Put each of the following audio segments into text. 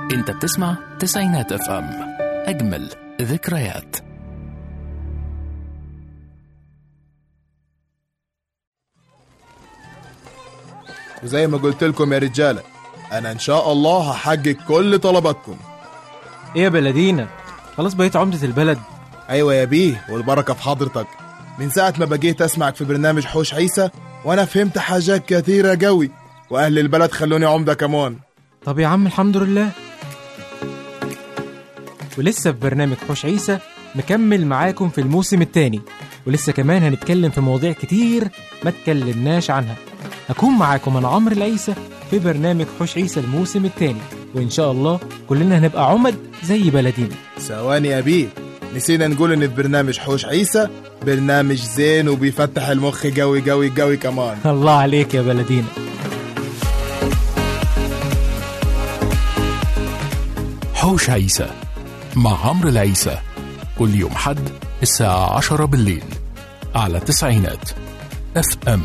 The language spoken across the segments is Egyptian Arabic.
انت بتسمع تسعينات اف ام اجمل ذكريات وزي ما قلت لكم يا رجاله انا ان شاء الله هحقق كل طلباتكم ايه يا بلدينا خلاص بقيت عمدة البلد ايوه يا بيه والبركه في حضرتك من ساعه ما بقيت اسمعك في برنامج حوش عيسى وانا فهمت حاجات كثيره قوي واهل البلد خلوني عمده كمان طب يا عم الحمد لله ولسه في برنامج حوش عيسى مكمل معاكم في الموسم الثاني ولسه كمان هنتكلم في مواضيع كتير ما اتكلمناش عنها هكون معاكم انا عمرو العيسى في برنامج حوش عيسى الموسم الثاني وان شاء الله كلنا هنبقى عمد زي بلدينا ثواني يا بيه نسينا نقول ان في برنامج حوش عيسى برنامج زين وبيفتح المخ قوي قوي قوي كمان الله عليك يا بلدينا حوش عيسى مع عمرو العيسى كل يوم حد الساعة عشرة بالليل على تسعينات اف ام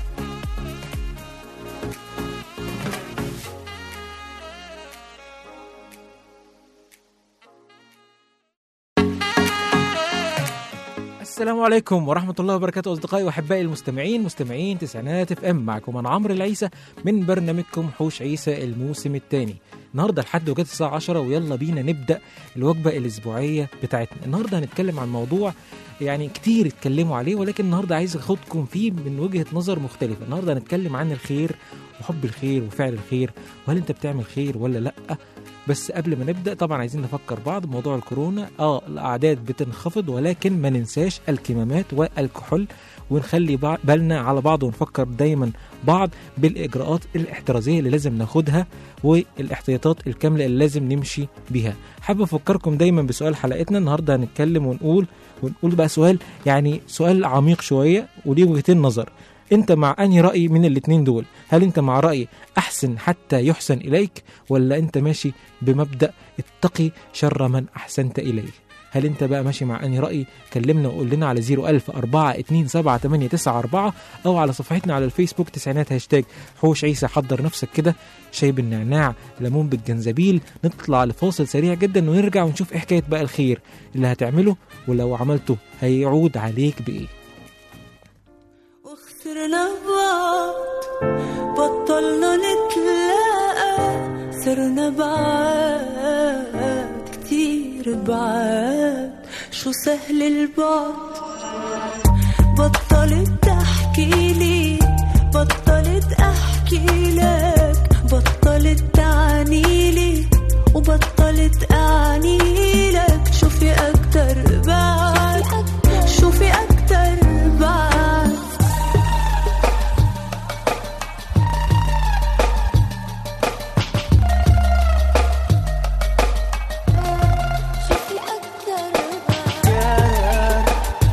السلام عليكم ورحمة الله وبركاته أصدقائي وأحبائي المستمعين مستمعين تسعينات اف ام معكم أنا عمرو العيسى من برنامجكم حوش عيسى الموسم الثاني النهارده لحد وجات الساعة 10 ويلا بينا نبدأ الوجبة الأسبوعية بتاعتنا النهارده هنتكلم عن موضوع يعني كتير اتكلموا عليه ولكن النهارده عايز اخدكم فيه من وجهة نظر مختلفة النهارده هنتكلم عن الخير وحب الخير وفعل الخير وهل انت بتعمل خير ولا لا بس قبل ما نبدا طبعا عايزين نفكر بعض بموضوع الكورونا اه الاعداد بتنخفض ولكن ما ننساش الكمامات والكحول ونخلي بع- بالنا على بعض ونفكر دايما بعض بالاجراءات الاحترازيه اللي لازم ناخدها والاحتياطات الكامله اللي لازم نمشي بيها حابب افكركم دايما بسؤال حلقتنا النهارده هنتكلم ونقول ونقول بقى سؤال يعني سؤال عميق شويه وليه وجهتين نظر انت مع انهي راي من الاتنين دول هل انت مع راي احسن حتى يحسن اليك ولا انت ماشي بمبدا اتقي شر من احسنت اليه هل انت بقى ماشي مع انهي راي كلمنا وقول لنا على 01000 427 او على صفحتنا على الفيسبوك تسعينات هاشتاج حوش عيسى حضر نفسك كده شاي بالنعناع ليمون بالجنزبيل نطلع لفاصل سريع جدا ونرجع ونشوف ايه حكايه بقى الخير اللي هتعمله ولو عملته هيعود عليك بايه وخسرنا بعض بطلنا نتلاقى صرنا بعاد كتير بعاد شو سهل البعد بطلت تحكي لي بطلت احكي لك بطلت تعني لي وبطلت اعني لك شوفي اكتر بعد شوفي اكتر بعد شوفي اكتر بعد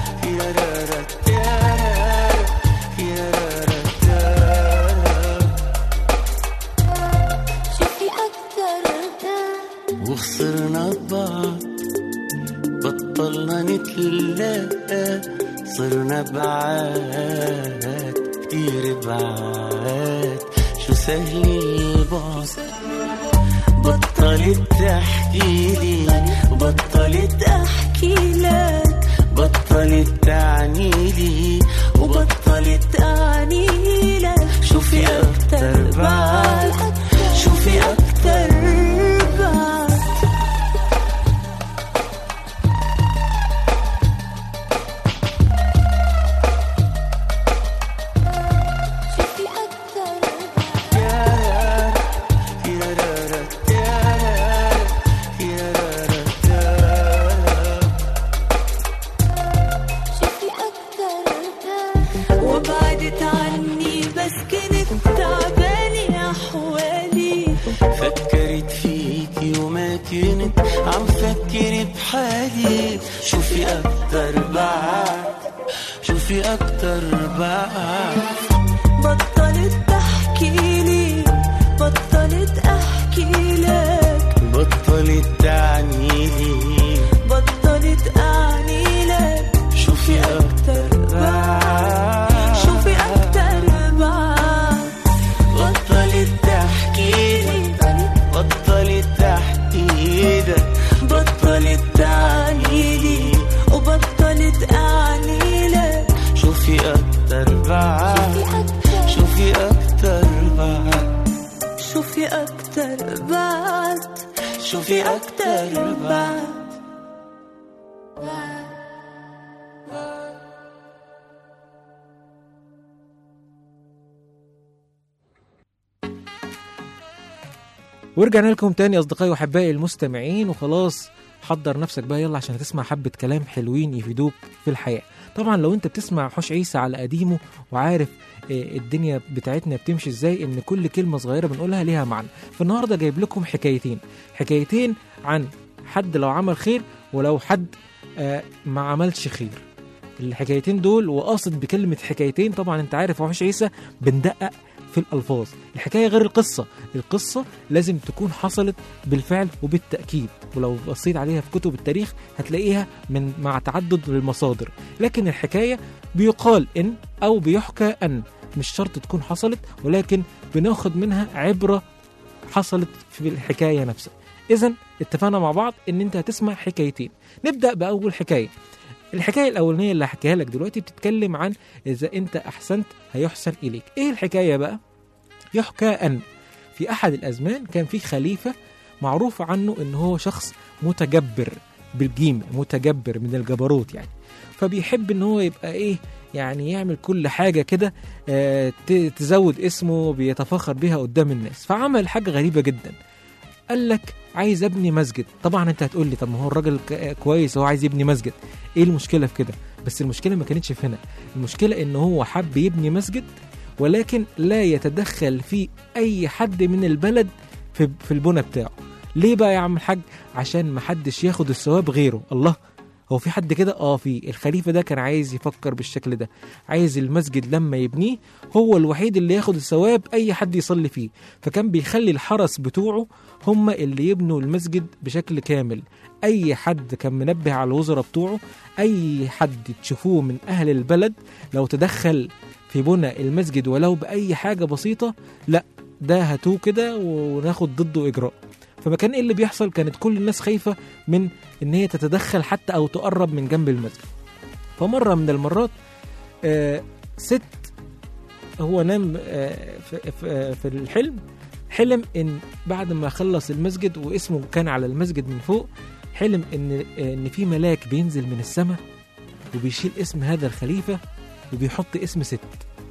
شوفي اكتر بعد وخسرنا بعض بطلنا نتلاقى صرنا بعاد كتير بعاد شو سهل البعد بطلت تحكي لي بطلت احكي لك بطلت تعني لي وبطلت اعني لك شوفي أكتر بعد شوفي اكتر بعد شوفي اكتر بعد شوفي أكتر وبعدت عني بس كنت تعبانة أحوالي فكرت فيكي وما كنت عم فكر بحالي شوفي أكتر بعد شوفي أكتر بعد بطلت تحكي لي بطلت أحكي لك بطلت تعني لي بطلت أعني لك شوفي أكتر بعد شوفي أكتر بعد بطلت تحكي لي بطلت تحكي شوفي أكتر بعد شوفي أكتر بعد ورجعنا لكم تاني اصدقائي واحبائي المستمعين وخلاص حضر نفسك بقى يلا عشان تسمع حبة كلام حلوين يفيدوك في الحياة طبعا لو انت بتسمع حوش عيسى على قديمه وعارف آه، الدنيا بتاعتنا بتمشي ازاي ان كل كلمة صغيرة بنقولها ليها معنى فالنهاردة جايب لكم حكايتين حكايتين عن حد لو عمل خير ولو حد آه، ما عملش خير الحكايتين دول وقاصد بكلمة حكايتين طبعا انت عارف يا حوش عيسى بندقق في الألفاظ الحكاية غير القصة القصة لازم تكون حصلت بالفعل وبالتأكيد ولو بصيت عليها في كتب التاريخ هتلاقيها من مع تعدد المصادر لكن الحكاية بيقال إن أو بيحكى أن مش شرط تكون حصلت ولكن بناخد منها عبرة حصلت في الحكاية نفسها إذا اتفقنا مع بعض إن أنت هتسمع حكايتين نبدأ بأول حكاية الحكاية الأولانية اللي هحكيها لك دلوقتي بتتكلم عن إذا أنت أحسنت هيحسن إليك إيه الحكاية بقى؟ يحكى أن في أحد الأزمان كان في خليفة معروف عنه إن هو شخص متجبر بالجيم متجبر من الجبروت يعني فبيحب إن هو يبقى إيه يعني يعمل كل حاجة كده آه، ت- تزود اسمه بيتفاخر بيها قدام الناس فعمل حاجة غريبة جدا قال لك عايز ابني مسجد طبعا انت هتقول لي طب ما هو الراجل ك- كويس هو عايز يبني مسجد ايه المشكله في كده بس المشكله ما كانتش في هنا المشكله ان هو حب يبني مسجد ولكن لا يتدخل فيه اي حد من البلد في في البنى بتاعه ليه بقى يا عم الحاج عشان ما حدش ياخد الثواب غيره الله هو في حد كده اه في الخليفه ده كان عايز يفكر بالشكل ده عايز المسجد لما يبنيه هو الوحيد اللي ياخد الثواب اي حد يصلي فيه فكان بيخلي الحرس بتوعه هم اللي يبنوا المسجد بشكل كامل اي حد كان منبه على الوزراء بتوعه اي حد تشوفوه من اهل البلد لو تدخل في بنى المسجد ولو باي حاجه بسيطه لا ده هاتوه كده وناخد ضده اجراء فما كان ايه اللي بيحصل كانت كل الناس خايفه من ان هي تتدخل حتى او تقرب من جنب المسجد فمره من المرات آه ست هو نام آه في, في, في الحلم حلم ان بعد ما خلص المسجد واسمه كان على المسجد من فوق حلم ان ان في ملاك بينزل من السماء وبيشيل اسم هذا الخليفه وبيحط اسم ست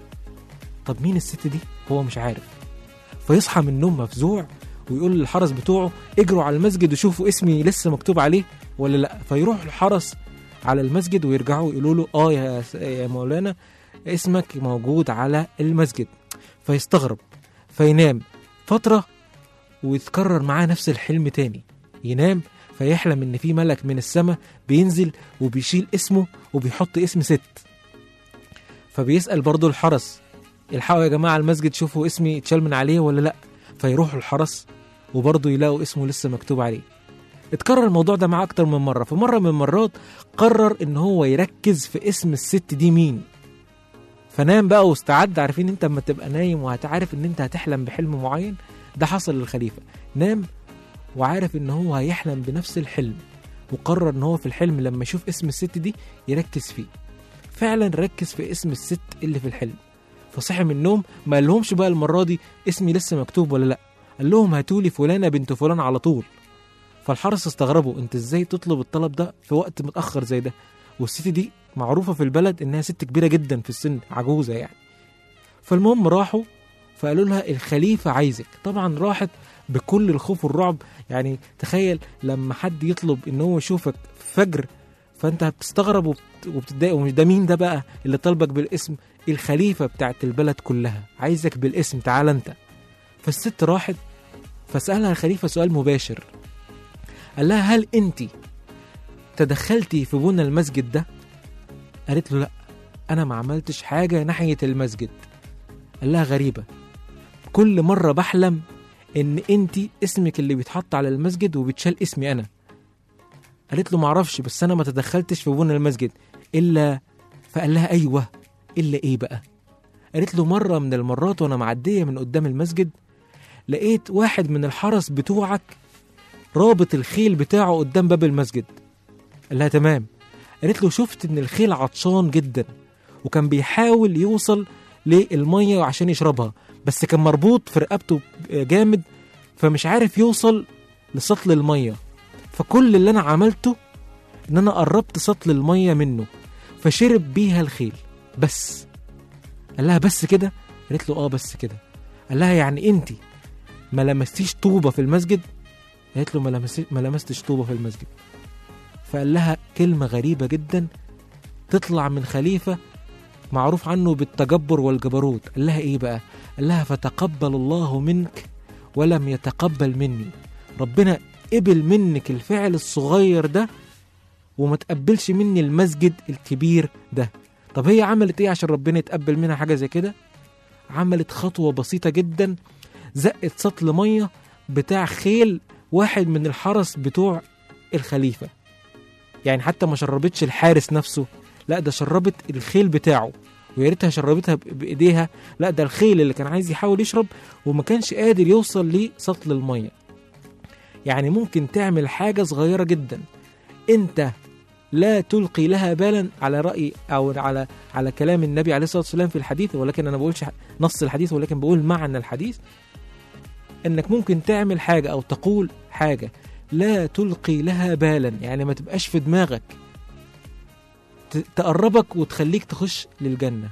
طب مين الست دي هو مش عارف فيصحى من النوم مفزوع ويقول للحرس بتوعه اجروا على المسجد وشوفوا اسمي لسه مكتوب عليه ولا لا فيروح الحرس على المسجد ويرجعوا يقولوا له اه يا س- يا مولانا اسمك موجود على المسجد فيستغرب فينام فترة ويتكرر معاه نفس الحلم تاني ينام فيحلم ان في ملك من السماء بينزل وبيشيل اسمه وبيحط اسم ست فبيسأل برضه الحرس الحقوا يا جماعة المسجد شوفوا اسمي اتشال من عليه ولا لا فيروحوا الحرس وبرضه يلاقوا اسمه لسه مكتوب عليه اتكرر الموضوع ده معاه اكتر من مرة فمرة من المرات قرر ان هو يركز في اسم الست دي مين فنام بقى واستعد عارفين انت لما تبقى نايم وهتعرف ان انت هتحلم بحلم معين ده حصل للخليفة نام وعارف ان هو هيحلم بنفس الحلم وقرر ان هو في الحلم لما يشوف اسم الست دي يركز فيه فعلا ركز في اسم الست اللي في الحلم فصحي من النوم ما قالهمش بقى المرة دي اسمي لسه مكتوب ولا لا قال لهم هاتولي فلانة بنت فلان على طول فالحرس استغربوا انت ازاي تطلب الطلب ده في وقت متأخر زي ده والست دي معروفة في البلد انها ست كبيرة جدا في السن عجوزة يعني فالمهم راحوا فقالوا لها الخليفة عايزك طبعا راحت بكل الخوف والرعب يعني تخيل لما حد يطلب ان هو يشوفك فجر فانت هتستغرب وبت- وبتتضايق ومش ده مين ده بقى اللي طالبك بالاسم الخليفة بتاعت البلد كلها عايزك بالاسم تعال انت فالست راحت فسألها الخليفة سؤال مباشر قال لها هل انت تدخلتي في بنى المسجد ده قالت له لا انا ما عملتش حاجة ناحية المسجد قال لها غريبة كل مرة بحلم ان انت اسمك اللي بيتحط على المسجد وبيتشال اسمي انا قالت له معرفش بس انا ما تدخلتش في بنى المسجد الا فقال لها ايوه الا ايه بقى قالت له مرة من المرات وانا معدية من قدام المسجد لقيت واحد من الحرس بتوعك رابط الخيل بتاعه قدام باب المسجد قال لها تمام قالت له شفت ان الخيل عطشان جدا وكان بيحاول يوصل للميه عشان يشربها بس كان مربوط في رقبته جامد فمش عارف يوصل لسطل الميه فكل اللي انا عملته ان انا قربت سطل الميه منه فشرب بيها الخيل بس قال لها بس كده قالت له اه بس كده قال لها يعني انت ما لمستيش طوبه في المسجد قالت له ما لمس- ما لمستش طوبه في المسجد فقال لها كلمه غريبه جدا تطلع من خليفه معروف عنه بالتجبر والجبروت قال لها ايه بقى قال لها فتقبل الله منك ولم يتقبل مني ربنا قبل منك الفعل الصغير ده وما تقبلش مني المسجد الكبير ده طب هي عملت ايه عشان ربنا يتقبل منها حاجه زي كده عملت خطوه بسيطه جدا زقت سطل ميه بتاع خيل واحد من الحرس بتوع الخليفه يعني حتى ما شربتش الحارس نفسه لا ده شربت الخيل بتاعه ويا ريتها شربتها ب- بايديها لا ده الخيل اللي كان عايز يحاول يشرب وما كانش قادر يوصل لسطل الميه يعني ممكن تعمل حاجه صغيره جدا انت لا تلقي لها بالا على راي او على على كلام النبي عليه الصلاه والسلام في الحديث ولكن انا بقولش نص الحديث ولكن بقول معنى الحديث انك ممكن تعمل حاجه او تقول حاجه لا تلقي لها بالا يعني ما تبقاش في دماغك ت- تقربك وتخليك تخش للجنه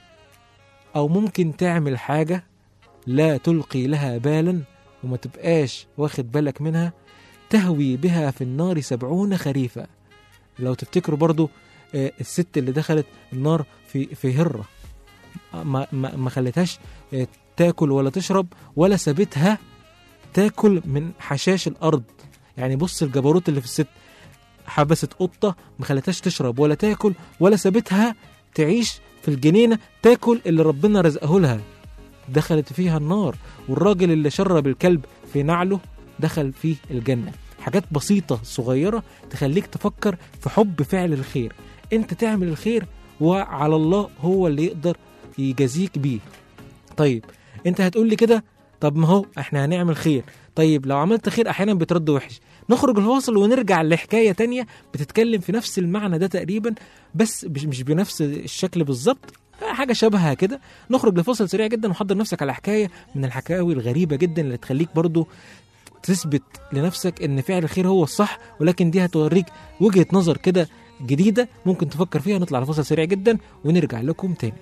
او ممكن تعمل حاجه لا تلقي لها بالا وما تبقاش واخد بالك منها تهوي بها في النار سبعون خريفا لو تفتكروا برضو آه، الست اللي دخلت النار في في هرة ما ما, ما خلتهاش آه، تاكل ولا تشرب ولا سابتها تاكل من حشاش الارض يعني بص الجبروت اللي في الست حبست قطه ما خلتهاش تشرب ولا تاكل ولا سابتها تعيش في الجنينه تاكل اللي ربنا رزقه لها دخلت فيها النار والراجل اللي شرب الكلب في نعله دخل فيه الجنه حاجات بسيطه صغيره تخليك تفكر في حب فعل الخير انت تعمل الخير وعلى الله هو اللي يقدر يجازيك بيه طيب انت هتقول لي كده طب ما هو احنا هنعمل خير طيب لو عملت خير احيانا بترد وحش نخرج الفاصل ونرجع لحكايه تانية بتتكلم في نفس المعنى ده تقريبا بس مش مش بنفس الشكل بالظبط حاجه شبهها كده نخرج لفاصل سريع جدا وحضر نفسك على حكايه من الحكاوي الغريبه جدا اللي تخليك برضو تثبت لنفسك ان فعل الخير هو الصح ولكن دي هتوريك وجهه نظر كده جديده ممكن تفكر فيها نطلع لفاصل سريع جدا ونرجع لكم تاني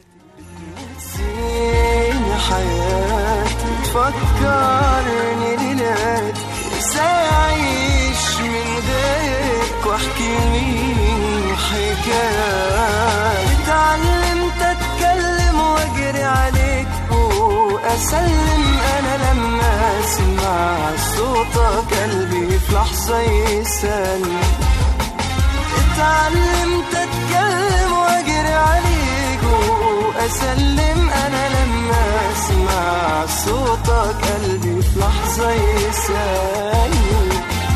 زين حياتي تفكرني ليلات ازاي اعيش من غيرك واحكي مين حكايات اتعلمت اتكلم واجري عليك واسلم انا لما اسمع صوتك قلبي في لحظه يسلم اتعلمت اتكلم واجري عليك واسلم انا لما اسمع صوتك قلبي في لحظه يسلم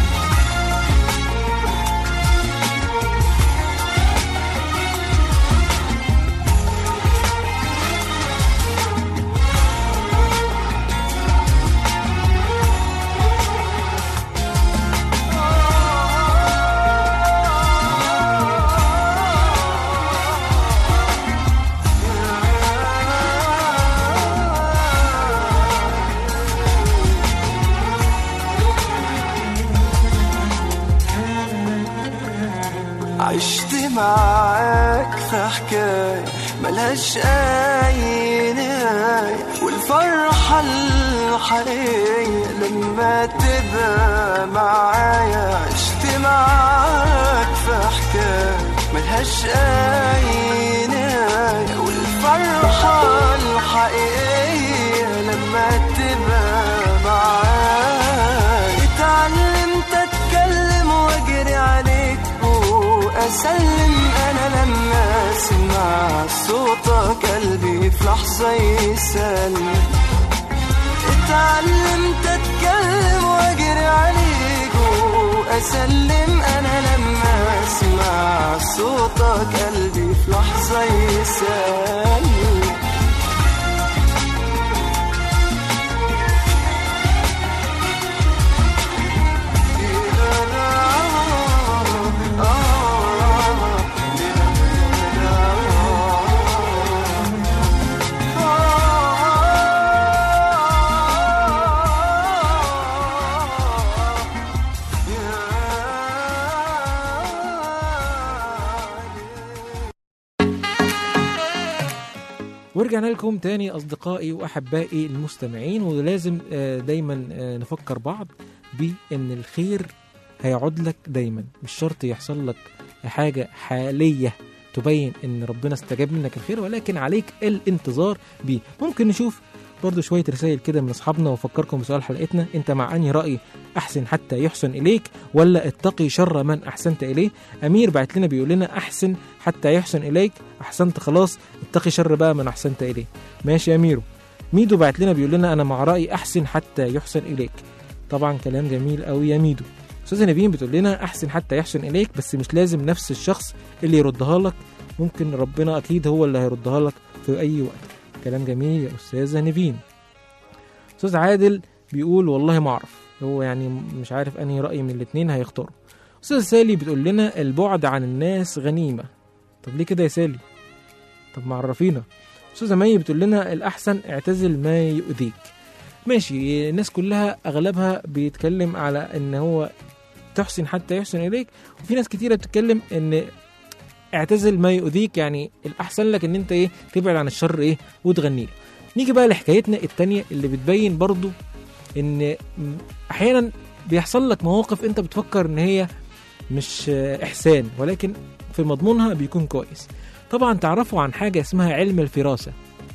عشت معاك في حكاية ملهاش أي نهاية والفرحة الحقيقية لما تبقى معايا عشت معاك في حكاية ملهاش أي نهاية والفرحة الحقيقية لما تبقى معايا اتعلمت أتكلم وأجري عليك وأسلم أنا لما أسمع صوتك قلبي في لحظة يسلم اتعلمت أتكلم وأجري عليك وأسلم أنا لما أسمع صوتك قلبي في لحظة يسلم ورجعنا لكم تاني أصدقائي وأحبائي المستمعين ولازم آه، دايما آه، نفكر بعض بأن الخير هيعود لك دايما مش شرط يحصل لك حاجة حالية تبين ان ربنا استجاب منك الخير ولكن عليك الانتظار بيه ممكن نشوف برضو شوية رسائل كده من أصحابنا وأفكركم بسؤال حلقتنا أنت مع أنهي رأي أحسن حتى يحسن إليك ولا اتقي شر من أحسنت إليه أمير بعت لنا بيقول لنا أحسن حتى يحسن إليك أحسنت خلاص اتقي شر بقى من أحسنت إليه ماشي يا أميرو ميدو بعت لنا بيقول لنا أنا مع رأي أحسن حتى يحسن إليك طبعا كلام جميل قوي يا ميدو أستاذة نبيل بتقول لنا أحسن حتى يحسن إليك بس مش لازم نفس الشخص اللي يردها لك ممكن ربنا أكيد هو اللي هيردها لك في أي وقت كلام جميل يا أستاذة نيفين أستاذ عادل بيقول والله ما أعرف هو يعني مش عارف أنهي رأي من الاتنين هيختاره أستاذ سالي بتقول لنا البعد عن الناس غنيمة طب ليه كده يا سالي طب ما عرفينا أستاذة مي بتقول لنا الأحسن اعتزل ما يؤذيك ماشي الناس كلها أغلبها بيتكلم على إن هو تحسن حتى يحسن إليك وفي ناس كتيرة بتتكلم إن اعتزل ما يؤذيك يعني الأحسن لك إن أنت إيه تبعد عن الشر إيه وتغني له نيجي بقى لحكايتنا التانية اللي بتبين برضو إن م- أحيانا بيحصل لك مواقف أنت بتفكر إن هي مش آه، إحسان ولكن في مضمونها بيكون كويس طبعا تعرفوا عن حاجة اسمها علم الفراسة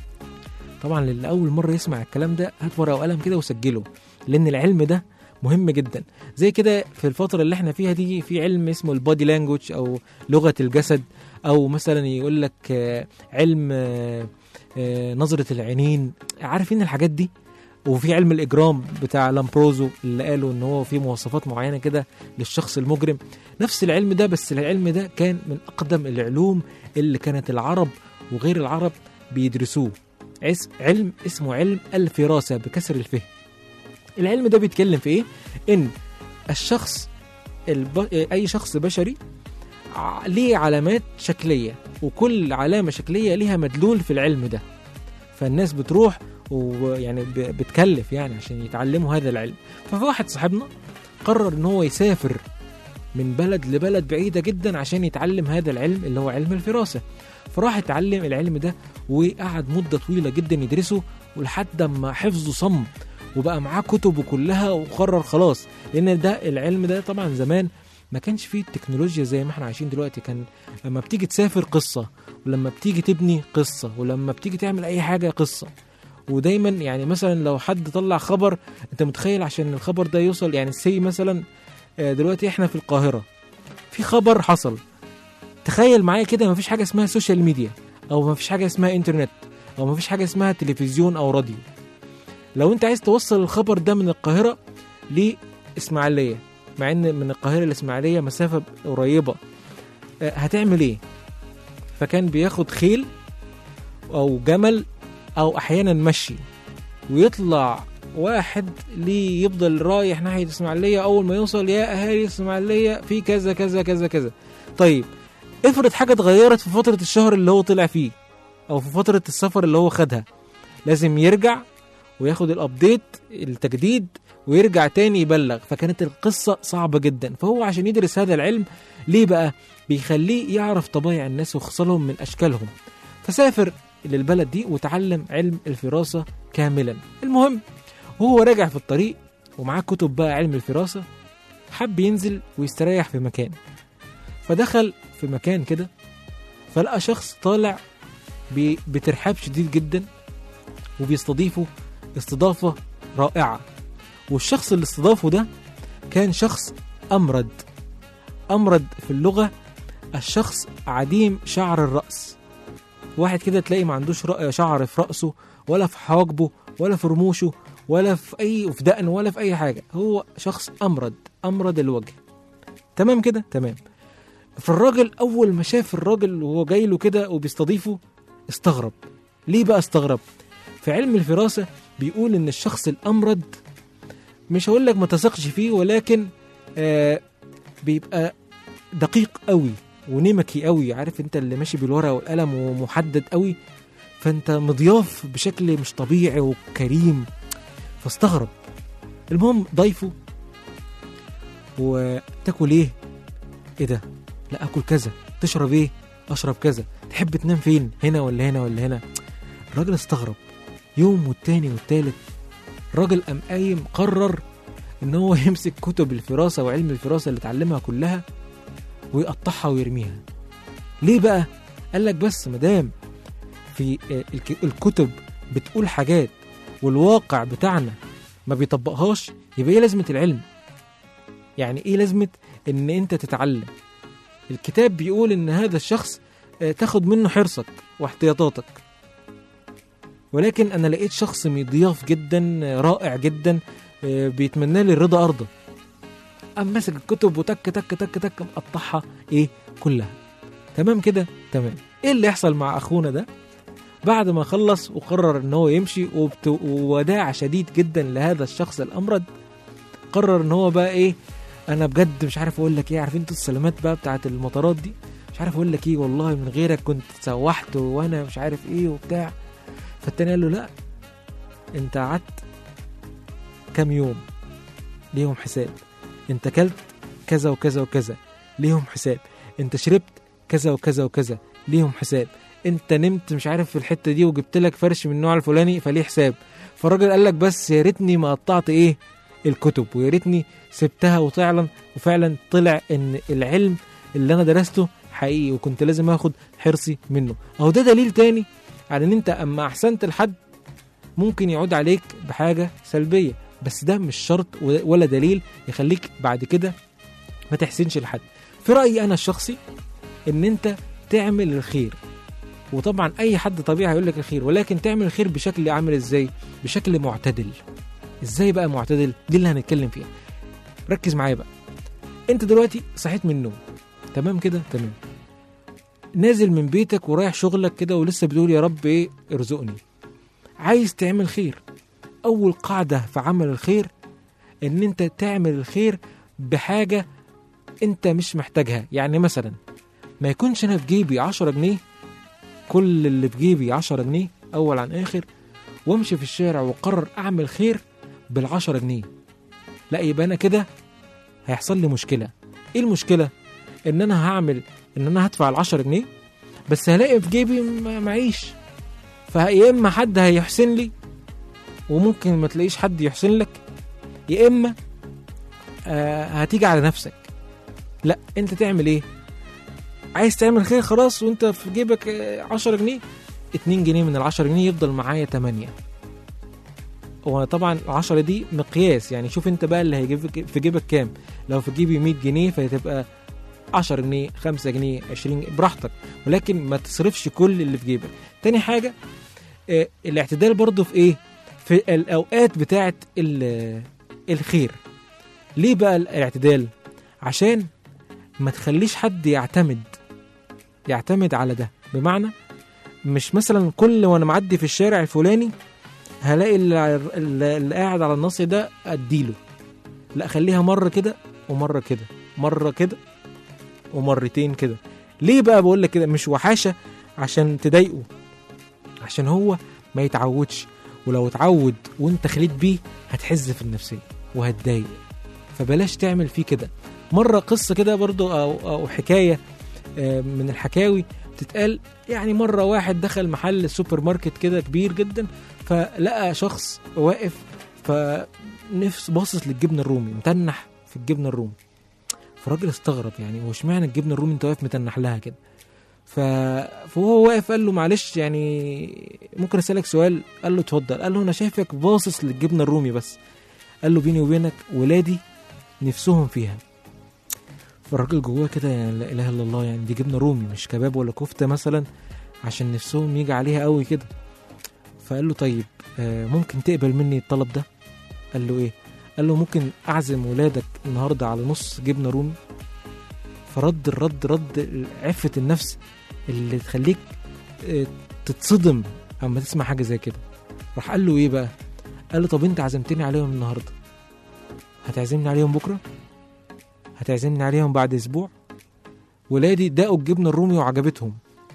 طبعا اللي أول مرة يسمع الكلام ده هات ورقة وقلم كده وسجله لأن العلم ده مهم جدا زي كده في الفترة اللي احنا فيها دي في علم اسمه البادي لانجوج أو لغة الجسد أو مثلا يقول لك آه، علم آه، آه، نظرة العينين عارفين الحاجات دي وفي علم الإجرام بتاع لامبروزو اللي قالوا إن هو في مواصفات معينة كده للشخص المجرم نفس العلم ده بس العلم ده كان من أقدم العلوم اللي كانت العرب وغير العرب بيدرسوه عس- علم اسمه علم الفراسة بكسر الفه العلم ده بيتكلم في ايه ان الشخص الب... اي شخص بشري ع- ليه علامات شكلية وكل علامة شكلية ليها مدلول في العلم ده فالناس بتروح ويعني ب- بتكلف يعني عشان يتعلموا هذا العلم ففي واحد صاحبنا قرر ان هو يسافر من بلد لبلد بعيدة جدا عشان يتعلم هذا العلم اللي هو علم الفراسة فراح اتعلم العلم ده وقعد مدة طويلة جدا يدرسه ولحد ما حفظه صم وبقى معاه كتبه كلها وقرر خلاص لان ده العلم ده طبعا زمان ما كانش فيه التكنولوجيا زي ما احنا عايشين دلوقتي كان لما بتيجي تسافر قصة ولما بتيجي تبني قصة ولما بتيجي تعمل اي حاجة قصة ودايما يعني مثلا لو حد طلع خبر انت متخيل عشان الخبر ده يوصل يعني سي مثلا آه، دلوقتي احنا في القاهرة في خبر حصل تخيل معايا كده مفيش حاجة اسمها سوشيال ميديا او مفيش حاجة اسمها انترنت او مفيش حاجة اسمها تلفزيون او راديو لو انت عايز توصل الخبر ده من القاهرة لإسماعيلية مع ان من القاهرة لإسماعيلية مسافة قريبة آه، هتعمل ايه فكان بياخد خيل او جمل او احيانا مشي ويطلع واحد ليه يفضل رايح ناحية اسماعيلية اول ما يوصل يا اهالي اسماعيلية في كذا كذا كذا كذا طيب افرض حاجة اتغيرت في فترة الشهر اللي هو طلع فيه او في فترة السفر اللي هو خدها لازم يرجع وياخد الابديت التجديد ويرجع تاني يبلغ فكانت القصة صعبة جدا فهو عشان يدرس هذا العلم ليه بقى بيخليه يعرف طبايع الناس وخصالهم من أشكالهم فسافر للبلد دي وتعلم علم الفراسة كاملا المهم وهو راجع في الطريق ومعاه كتب بقى علم الفراسة حب ينزل ويستريح في مكان فدخل في مكان كده فلقى شخص طالع ب- بترحاب شديد جدا وبيستضيفه استضافة رائعة والشخص اللي استضافه ده كان شخص أمرد أمرد في اللغة الشخص عديم شعر الرأس واحد كده تلاقي ما عندوش رأ- شعر في رأسه ولا في حواجبه ولا في رموشه ولا في أي في دقن ولا في أي حاجة هو شخص أمرد أمرد الوجه تمام كده تمام فالراجل أول ما شاف الراجل وهو جاي له كده وبيستضيفه استغرب ليه بقى استغرب في علم الفراسة بيقول إن الشخص الأمرد مش هقول لك ما تثقش فيه ولكن آه بيبقى دقيق قوي ونمكي قوي عارف انت اللي ماشي بالورقه والقلم ومحدد قوي فانت مضياف بشكل مش طبيعي وكريم فاستغرب المهم ضيفه وتاكل ايه ايه ده لا اكل كذا تشرب ايه اشرب كذا تحب تنام فين هنا ولا هنا ولا هنا الراجل استغرب يوم والتاني والتالت الراجل قام قايم قرر ان هو يمسك كتب الفراسه وعلم الفراسه اللي اتعلمها كلها ويقطعها ويرميها ليه بقى قال لك بس مدام في آه، الك- الكتب بتقول حاجات والواقع بتاعنا ما بيطبقهاش يبقى ايه لازمه العلم يعني ايه لازمه ان انت تتعلم الكتاب بيقول ان هذا الشخص آه، تاخد منه حرصك واحتياطاتك ولكن انا لقيت شخص مضياف جدا آه، رائع جدا آه، بيتمنى لي الرضا ارضى قام ماسك الكتب وتك تك تك تك مقطعها ايه كلها تمام كده تمام ايه اللي يحصل مع اخونا ده بعد ما خلص وقرر ان هو يمشي وبت... ووداع شديد جدا لهذا الشخص الامرد قرر ان هو بقى ايه انا بجد مش عارف اقول لك ايه عارفين انتوا السلامات بقى بتاعت المطارات دي مش عارف اقول لك ايه والله من غيرك كنت سوحت وانا مش عارف ايه وبتاع فالتاني قال له لا انت قعدت كام يوم ليهم حساب انت كلت كذا وكذا وكذا ليهم حساب انت شربت كذا وكذا وكذا ليهم حساب انت نمت مش عارف في الحته دي وجبت لك فرش من النوع الفلاني فليه حساب فالراجل قال لك بس يا ريتني ما قطعت ايه الكتب ويا ريتني سبتها وفعلا وفعلا طلع ان العلم اللي انا درسته حقيقي وكنت لازم اخد حرصي منه اهو ده دليل تاني على ان انت اما احسنت لحد ممكن يعود عليك بحاجه سلبيه بس ده مش شرط ولا دليل يخليك بعد كده ما تحسنش لحد في رايي انا الشخصي ان انت تعمل الخير وطبعا اي حد طبيعي هيقول لك الخير ولكن تعمل الخير بشكل عامل ازاي بشكل معتدل ازاي بقى معتدل دي اللي هنتكلم فيها ركز معايا بقى انت دلوقتي صحيت من النوم تمام كده تمام نازل من بيتك ورايح شغلك كده ولسه بتقول يا رب ايه ارزقني عايز تعمل خير اول قاعده في عمل الخير ان انت تعمل الخير بحاجه انت مش محتاجها يعني مثلا ما يكونش انا في جيبي 10 جنيه كل اللي في جيبي 10 جنيه اول عن اخر وامشي في الشارع واقرر اعمل خير بالعشرة جنيه لا يبقى انا كده هيحصل لي مشكله ايه المشكله ان انا هعمل ان انا هدفع العشرة جنيه بس هلاقي في جيبي ما- معيش فيا اما حد هيحسن لي وممكن ما تلاقيش حد يحسن لك يا اما آه هتيجي على نفسك لا انت تعمل ايه عايز تعمل خير خلاص وانت في جيبك آه، 10 جنيه 2 جنيه من ال 10 جنيه يفضل معايا 8 هو طبعا ال 10 دي مقياس يعني شوف انت بقى اللي هيجيب في جيبك كام لو في جيبي 100 جنيه فهتبقى 10 جنيه 5 جنيه 20 جنيه براحتك ولكن ما تصرفش كل اللي في جيبك تاني حاجه آه، الاعتدال برضو في ايه في الاوقات بتاعه ال- الخير ليه بقى الاعتدال عشان ما تخليش حد يعتمد يعتمد على ده بمعنى مش مثلا كل وانا معدي في الشارع الفلاني هلاقي اللي, اللي اللي قاعد على النص ده اديله لا خليها مره كده ومره كده مره كده ومرتين كده ليه بقى بقول لك كده مش وحاشه عشان تضايقه عشان هو ما يتعودش ولو اتعود وانت خليت بيه هتحز في النفسيه وهتضايق فبلاش تعمل فيه كده مره قصه كده برضو او او حكايه آه، من الحكاوي بتتقال يعني مره واحد دخل محل سوبر ماركت كده كبير جدا فلقى شخص واقف فنفس باصص للجبنه الرومي متنح في الجبنه الرومي فالراجل استغرب يعني هو اشمعنى الجبنه الرومي انت واقف متنح لها كده ف... فهو واقف قال له معلش يعني ممكن اسالك سؤال قال له اتفضل قال له انا شايفك باصص للجبنه الرومي بس قال له بيني وبينك ولادي نفسهم فيها فالراجل جواه كده يعني لا اله الا الله يعني دي جبنه رومي مش كباب ولا كفته مثلا عشان نفسهم يجي عليها قوي كده فقال له طيب آه، ممكن تقبل مني الطلب ده قال له ايه قال له ممكن اعزم ولادك النهارده على نص جبنه رومي فرد الرد رد عفه النفس اللي تخليك آه، تتصدم اما تسمع حاجه زي كده راح قال له ايه بقى قال له طب انت عزمتني عليهم النهارده هتعزمني عليهم بكره هتعزمني عليهم بعد اسبوع ولادي دقوا الجبنه الرومي وعجبتهم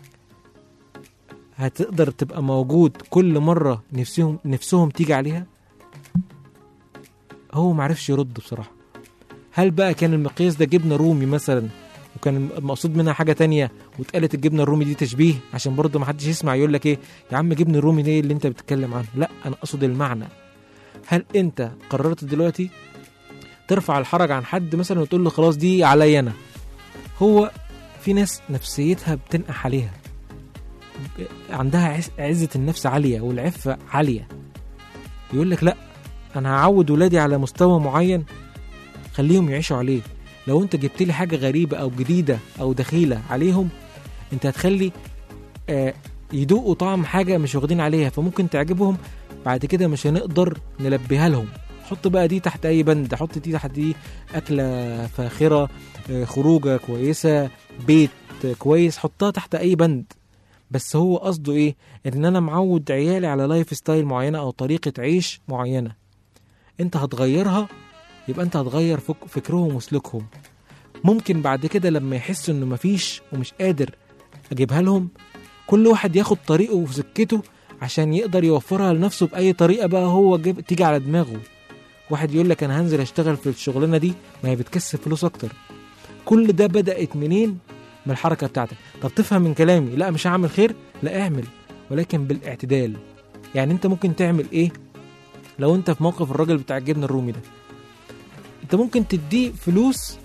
هتقدر تبقى موجود كل مره نفسهم نفسهم تيجي عليها هو معرفش يرد بصراحه هل بقى كان المقياس ده جبنه رومي مثلا وكان المقصود منها حاجه تانية واتقالت الجبنه الرومي دي تشبيه عشان برضه ما حدش يسمع يقول لك ايه يا عم جبنه الرومي دي اللي انت بتتكلم عنه لا انا اقصد المعنى هل انت قررت دلوقتي ترفع الحرج عن حد مثلا وتقول له خلاص دي عليا انا هو في ناس نفسيتها بتنقح عليها عندها عز- عزة النفس عالية والعفة عالية يقول لك لا أنا هعود ولادي على مستوى معين خليهم يعيشوا عليه لو أنت جبت لي حاجة غريبة أو جديدة أو دخيلة عليهم أنت هتخلي آه، يدوقوا طعم حاجة مش واخدين عليها فممكن تعجبهم بعد كده مش هنقدر نلبيها لهم حط بقى دي تحت أي بند حط دي تحت دي أكلة فاخرة آه، خروجة كويسة بيت كويس حطها تحت أي بند بس هو قصده ايه ان انا معود عيالي على لايف ستايل معينه او طريقه عيش معينه انت هتغيرها يبقى انت هتغير فك فكرهم وسلوكهم ممكن بعد كده لما يحسوا انه مفيش ومش قادر اجيبها لهم كل واحد ياخد طريقه وفي سكته عشان يقدر يوفرها لنفسه باي طريقه بقى هو جيب تيجي على دماغه واحد يقول لك انا هنزل اشتغل في الشغلانه دي ما هي بتكسب فلوس اكتر كل ده بدات منين من الحركه بتاعتك طب تفهم من كلامي لا مش هعمل خير لا اعمل ولكن بالاعتدال يعني انت ممكن تعمل ايه لو انت في موقف الراجل بتاع الجبنه الرومي ده انت ممكن تديه فلوس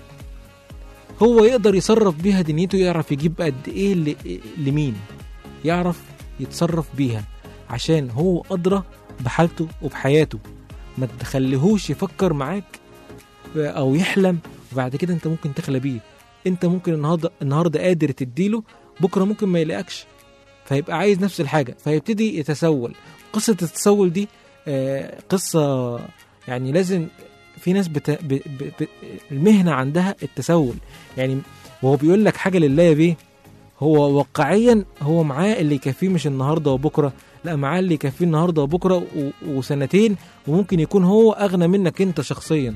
هو يقدر يصرف بيها دنيته يعرف يجيب قد ايه ل- لمين يعرف يتصرف بيها عشان هو ادرى بحالته وبحياته ما تخليهوش يفكر معاك او يحلم وبعد كده انت ممكن تخلى بيه انت ممكن النهارده النهارده قادر تديله بكره ممكن ما يلاقكش فيبقى عايز نفس الحاجه فيبتدي يتسول قصه التسول دي آه، قصه يعني لازم في ناس بت... ب... ب... ب... المهنه عندها التسول يعني وهو بيقول لك حاجه لله يا بيه هو واقعيا هو معاه اللي يكفيه مش النهارده وبكره لا معاه اللي يكفيه النهارده وبكره و... وسنتين وممكن يكون هو اغنى منك انت شخصيا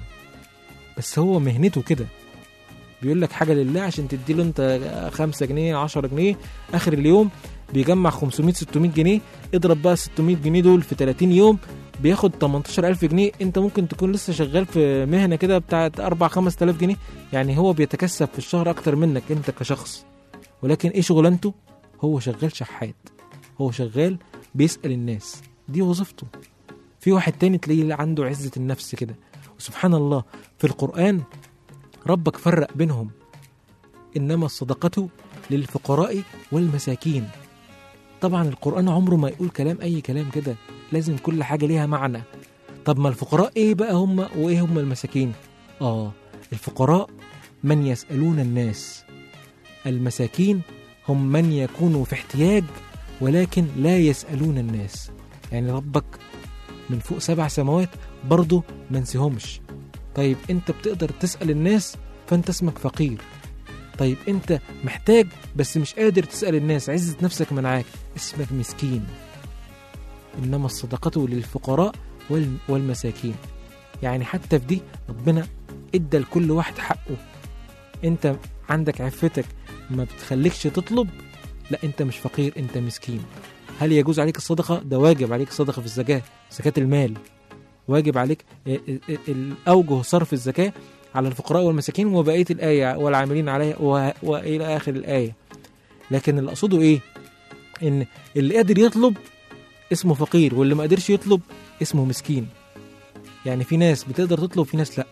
بس هو مهنته كده بيقول لك حاجه لله عشان تدي له انت 5 جنيه 10 جنيه اخر اليوم بيجمع 500 600 جنيه اضرب بقى 600 جنيه دول في 30 يوم بياخد 18000 جنيه انت ممكن تكون لسه شغال في مهنه كده بتاعت 4 5000 جنيه يعني هو بيتكسب في الشهر اكتر منك انت كشخص ولكن ايه شغلانته هو شغال شحات هو شغال بيسأل الناس دي وظيفته في واحد تاني تلاقيه عنده عزة النفس كده وسبحان الله في القرآن ربك فرق بينهم إنما الصدقة للفقراء والمساكين طبعا القرآن عمره ما يقول كلام أي كلام كده لازم كل حاجة ليها معنى طب ما الفقراء إيه بقى هم وإيه هم المساكين آه الفقراء من يسألون الناس المساكين هم من يكونوا في احتياج ولكن لا يسألون الناس يعني ربك من فوق سبع سماوات برضه ما نسيهمش طيب انت بتقدر تسأل الناس فانت اسمك فقير طيب انت محتاج بس مش قادر تسأل الناس عزة نفسك منعاك اسمك مسكين انما الصدقة للفقراء وال- والمساكين يعني حتى في دي ربنا ادى لكل واحد حقه انت عندك عفتك ما بتخليكش تطلب لا انت مش فقير انت مسكين هل يجوز عليك الصدقة ده واجب عليك الصدقة في الزكاة زكاة المال واجب عليك ال- ال- الأوجه صرف الزكاة على الفقراء والمساكين وبقية الآية والعاملين عليها و- وإلى آخر الآية لكن اللي أقصده إيه إن اللي قادر يطلب اسمه فقير واللي ما قدرش يطلب اسمه مسكين يعني في ناس بتقدر تطلب في ناس لأ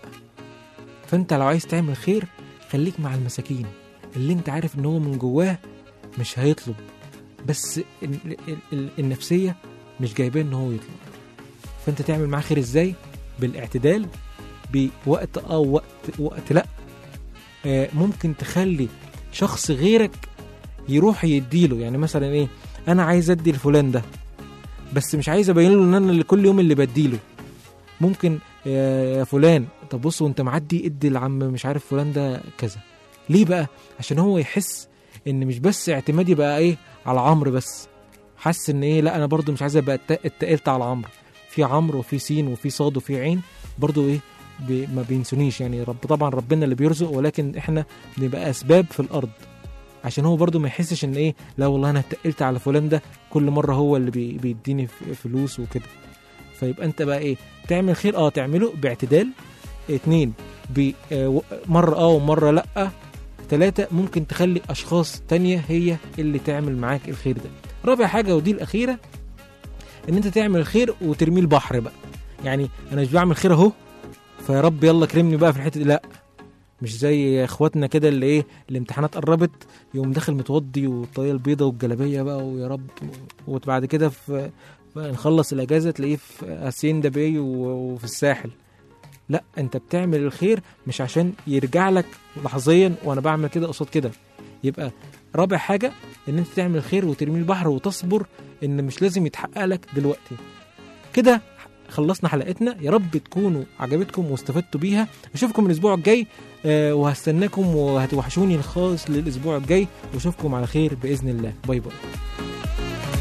فأنت لو عايز تعمل خير خليك مع المساكين اللي انت عارف ان هو من جواه مش هيطلب بس ال- ال- ال- النفسية مش جايباه ان هو يطلب فانت تعمل معاه خير ازاي بالاعتدال بوقت اه وقت وقت لا آه ممكن تخلي شخص غيرك يروح يديله يعني مثلا ايه انا عايز ادي لفلان ده بس مش عايز ابين له ان انا اللي كل يوم اللي بديله ممكن يا يا فلان طب بص وانت معدي ادي العم مش عارف فلان ده كذا ليه بقى عشان هو يحس ان مش بس اعتمادي بقى ايه على عمرو بس حس ان ايه لا انا برضو مش عايز ابقى ات- اتقلت على عمرو في عمرو وفي سين وفي صاد وفي عين برضو ايه بي ما بينسونيش يعني رب طبعا ربنا اللي بيرزق ولكن احنا بنبقى اسباب في الارض عشان هو برضو ما يحسش ان ايه لا والله انا اتقلت على فلان ده كل مره هو اللي بي بيديني ف- فلوس وكده فيبقى انت بقى ايه تعمل خير اه تعمله باعتدال اتنين ب- آه، و- مره اه ومره لا ثلاثة ممكن تخلي أشخاص تانية هي اللي تعمل معاك الخير ده رابع حاجة ودي الأخيرة إن أنت تعمل الخير وترميه البحر بقى يعني أنا مش بعمل خير أهو فيا رب يلا كرمني بقى في الحتة دي لا مش زي اخواتنا كده اللي ايه الامتحانات قربت يقوم داخل متوضي والطاقية البيضة والجلابية بقى ويا رب وبعد كده في نخلص الاجازة تلاقيه في هاسيندا باي و- وفي الساحل لا انت بتعمل الخير مش عشان يرجع لك لحظيا وانا بعمل كده قصاد كده يبقى رابع حاجة ان انت تعمل الخير وترميه البحر وتصبر ان مش لازم يتحقق لك دلوقتي كده خلصنا حلقتنا يا رب تكونوا عجبتكم واستفدتوا بيها اشوفكم الاسبوع الجاي آه، وهستناكم وهتوحشوني خالص للاسبوع الجاي واشوفكم على خير باذن الله باي باي